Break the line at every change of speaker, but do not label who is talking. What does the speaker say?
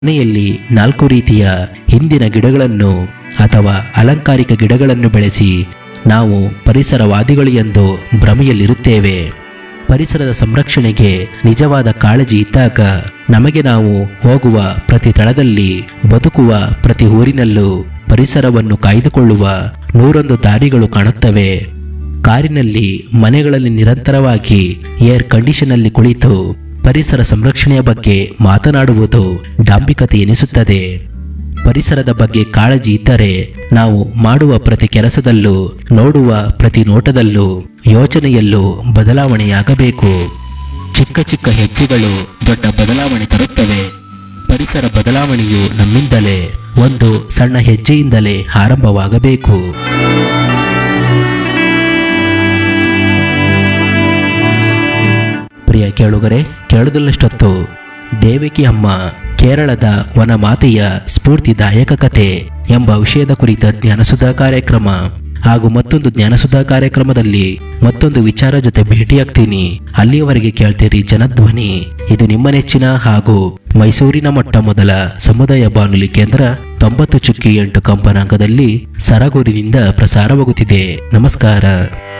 ಮನೆಯಲ್ಲಿ ನಾಲ್ಕು ರೀತಿಯ ಹಿಂದಿನ ಗಿಡಗಳನ್ನು ಅಥವಾ ಅಲಂಕಾರಿಕ ಗಿಡಗಳನ್ನು ಬೆಳೆಸಿ ನಾವು ಪರಿಸರವಾದಿಗಳು ಎಂದು ಭ್ರಮೆಯಲ್ಲಿರುತ್ತೇವೆ ಪರಿಸರದ ಸಂರಕ್ಷಣೆಗೆ ನಿಜವಾದ ಕಾಳಜಿ ಇದ್ದಾಗ ನಮಗೆ ನಾವು ಹೋಗುವ ಪ್ರತಿ ತಳದಲ್ಲಿ ಬದುಕುವ ಪ್ರತಿ ಊರಿನಲ್ಲೂ ಪರಿಸರವನ್ನು ಕಾಯ್ದುಕೊಳ್ಳುವ ನೂರೊಂದು ದಾರಿಗಳು ಕಾಣುತ್ತವೆ ಕಾರಿನಲ್ಲಿ ಮನೆಗಳಲ್ಲಿ ನಿರಂತರವಾಗಿ ಏರ್ ಕಂಡೀಷನ್ನಲ್ಲಿ ಕುಳಿತು ಪರಿಸರ ಸಂರಕ್ಷಣೆಯ ಬಗ್ಗೆ ಮಾತನಾಡುವುದು ಡಾಂಬಿಕತೆ ಎನಿಸುತ್ತದೆ ಪರಿಸರದ ಬಗ್ಗೆ ಕಾಳಜಿ ಇದ್ದರೆ ನಾವು ಮಾಡುವ ಪ್ರತಿ ಕೆಲಸದಲ್ಲೂ ನೋಡುವ ಪ್ರತಿ ನೋಟದಲ್ಲೂ ಯೋಚನೆಯಲ್ಲೂ ಬದಲಾವಣೆಯಾಗಬೇಕು ಚಿಕ್ಕ ಚಿಕ್ಕ ಹೆಜ್ಜೆಗಳು ದೊಡ್ಡ ಬದಲಾವಣೆ ತರುತ್ತವೆ ಪರಿಸರ ಬದಲಾವಣೆಯು ನಮ್ಮಿಂದಲೇ ಒಂದು ಸಣ್ಣ ಹೆಜ್ಜೆಯಿಂದಲೇ ಆರಂಭವಾಗಬೇಕು ಪ್ರಿಯ ಕೇಳುಗರೆ ಕೇಳುವುದಲ್ಲಷ್ಟೊತ್ತು ದೇವಕಿ ಅಮ್ಮ ಕೇರಳದ ವನಮಾತೆಯ ಸ್ಫೂರ್ತಿದಾಯಕ ಕತೆ ಎಂಬ ವಿಷಯದ ಕುರಿತ ಜ್ಞಾನಸುಧಾ ಕಾರ್ಯಕ್ರಮ ಹಾಗೂ ಮತ್ತೊಂದು ಜ್ಞಾನಸುಧಾ ಕಾರ್ಯಕ್ರಮದಲ್ಲಿ ಮತ್ತೊಂದು ವಿಚಾರ ಜೊತೆ ಭೇಟಿಯಾಗ್ತೀನಿ ಅಲ್ಲಿಯವರೆಗೆ ಕೇಳ್ತೀರಿ ಜನಧ್ವನಿ ಇದು ನಿಮ್ಮ ನೆಚ್ಚಿನ ಹಾಗೂ ಮೈಸೂರಿನ ಮೊಟ್ಟ ಮೊದಲ ಸಮುದಾಯ ಬಾನುಲಿ ಕೇಂದ್ರ ತೊಂಬತ್ತು ಚುಕ್ಕಿ ಎಂಟು ಕಂಪನಾಂಕದಲ್ಲಿ ಸರಗೂರಿನಿಂದ ಪ್ರಸಾರವಾಗುತ್ತಿದೆ ನಮಸ್ಕಾರ